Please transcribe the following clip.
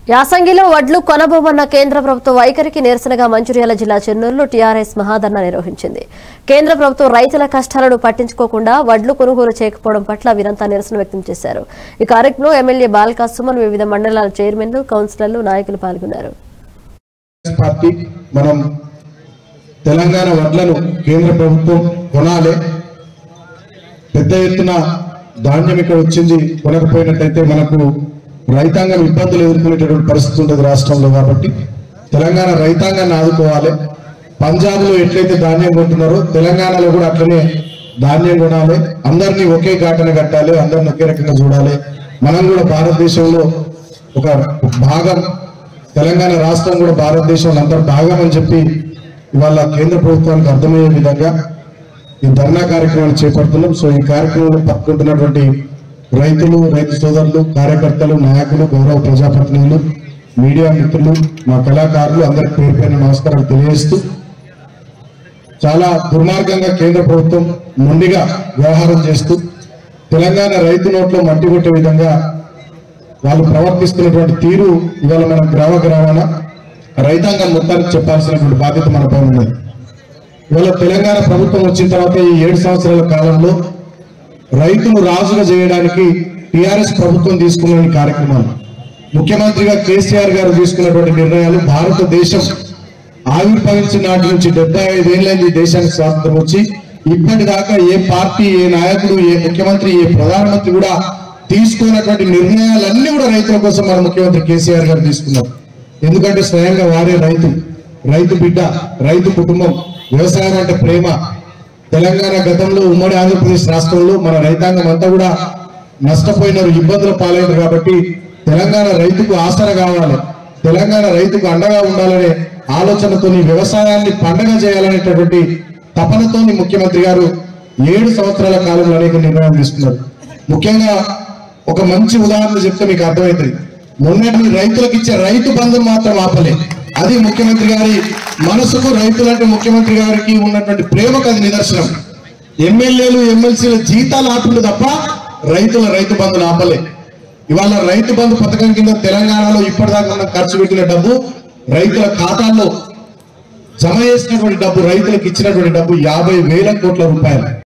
యాసంగిలో వడ్లు కొనబోమన్న కేంద్ర ప్రభుత్వ వైఖరికి నిరసనగా మంచిర్యాల జిల్లా చెన్నూరులో టీఆర్ఎస్ మహాధర్నా నిర్వహించింది కేంద్ర ప్రభుత్వం రైతుల కష్టాలను పట్టించుకోకుండా వడ్లు కొనుగోలు చేయకపోవడం పట్ల వీరంతా నిరసన వ్యక్తం చేశారు ఈ కార్యక్రమంలో ఎమ్మెల్యే బాల్కా సుమన్ వివిధ మండలాల చైర్మన్లు కౌన్సిలర్లు నాయకులు పాల్గొన్నారు కాంగ్రెస్ పార్టీ మనం తెలంగాణ వడ్లను కేంద్ర ప్రభుత్వం కొనాలి పెద్ద ఎత్తున ధాన్యం ఇక్కడ వచ్చింది కొనకపోయినట్టయితే మనకు రైతాంగం ఇబ్బందులు ఎదుర్కొనేటటువంటి పరిస్థితి ఉంటుంది రాష్ట్రంలో కాబట్టి తెలంగాణ రైతాంగాన్ని ఆదుకోవాలి పంజాబ్ లో ఎట్లయితే ధాన్యం కొంటున్నారో తెలంగాణలో కూడా అట్లనే ధాన్యం కొనాలి అందరినీ ఒకే ఘాటన కట్టాలి అందరిని ఒకే రకంగా చూడాలి మనం కూడా భారతదేశంలో ఒక భాగం తెలంగాణ రాష్ట్రం కూడా భారతదేశంలో అందరు భాగం అని చెప్పి ఇవాళ కేంద్ర ప్రభుత్వానికి అర్థమయ్యే విధంగా ఈ ధర్నా కార్యక్రమాన్ని చేపడుతున్నాం సో ఈ కార్యక్రమంలో పాల్గొంటున్నటువంటి రైతులు రైతు సోదరులు కార్యకర్తలు నాయకులు గౌరవ ప్రజాప్రతినిధులు మీడియా మిత్రులు మా కళాకారులు అందరికి పేరు పైన నమస్కారాలు తెలియజేస్తూ చాలా దుర్మార్గంగా కేంద్ర ప్రభుత్వం మొండిగా వ్యవహారం చేస్తూ తెలంగాణ రైతు నోట్లో మట్టి కొట్టే విధంగా వాళ్ళు ప్రవర్తిస్తున్నటువంటి తీరు ఇవాళ మన గ్రామ గ్రామాన రైతాంగం మొత్తానికి చెప్పాల్సినటువంటి బాధ్యత మన పైన ఉన్నది ఇవాళ తెలంగాణ ప్రభుత్వం వచ్చిన తర్వాత ఈ ఏడు సంవత్సరాల కాలంలో రైతును రాజుగా చేయడానికి టిఆర్ఎస్ ప్రభుత్వం తీసుకున్న ఈ కార్యక్రమాలు ముఖ్యమంత్రిగా కేసీఆర్ గారు తీసుకున్నటువంటి నిర్ణయాలు భారతదేశం ఆవిర్భవించిన నాటి నుంచి డెబ్బై ఐదేళ్ళైంది ఈ దేశానికి స్వాతంత్రం వచ్చి ఇప్పటిదాకా ఏ పార్టీ ఏ నాయకుడు ఏ ముఖ్యమంత్రి ఏ ప్రధానమంత్రి కూడా తీసుకున్నటువంటి నిర్ణయాలన్నీ కూడా రైతుల కోసం మన ముఖ్యమంత్రి కేసీఆర్ గారు తీసుకున్నారు ఎందుకంటే స్వయంగా వారే రైతు రైతు బిడ్డ రైతు కుటుంబం వ్యవసాయం అంటే ప్రేమ తెలంగాణ గతంలో ఉమ్మడి ఆంధ్రప్రదేశ్ రాష్ట్రంలో మన రైతాంగం అంతా కూడా నష్టపోయినారు ఇబ్బందులు పాలైనారు కాబట్టి తెలంగాణ రైతుకు ఆసర కావాలి తెలంగాణ రైతుకు అండగా ఉండాలనే ఆలోచనతో వ్యవసాయాన్ని పండగ చేయాలనేటటువంటి తపనతోని ముఖ్యమంత్రి గారు ఏడు సంవత్సరాల కాలంలో అనేక నిర్ణయాలు తీసుకున్నారు ముఖ్యంగా ఒక మంచి ఉదాహరణ చెప్తే మీకు అర్థమవుతుంది మొన్నటి రైతులకు ఇచ్చే రైతు బంధం మాత్రం ఆపలే అది ముఖ్యమంత్రి గారి మనసుకు రైతులంటే ముఖ్యమంత్రి గారికి ఉన్నటువంటి ప్రేమకు అది నిదర్శనం ఎమ్మెల్యేలు ఎమ్మెల్సీల జీతాలు ఆపిండు తప్ప రైతుల రైతు బంధులు ఆపలే ఇవాళ రైతు బంధు పథకం కింద తెలంగాణలో ఇప్పటిదాకా మనం ఖర్చు పెట్టిన డబ్బు రైతుల ఖాతాల్లో జమ చేసినటువంటి డబ్బు రైతులకు ఇచ్చినటువంటి డబ్బు యాభై వేల కోట్ల రూపాయలు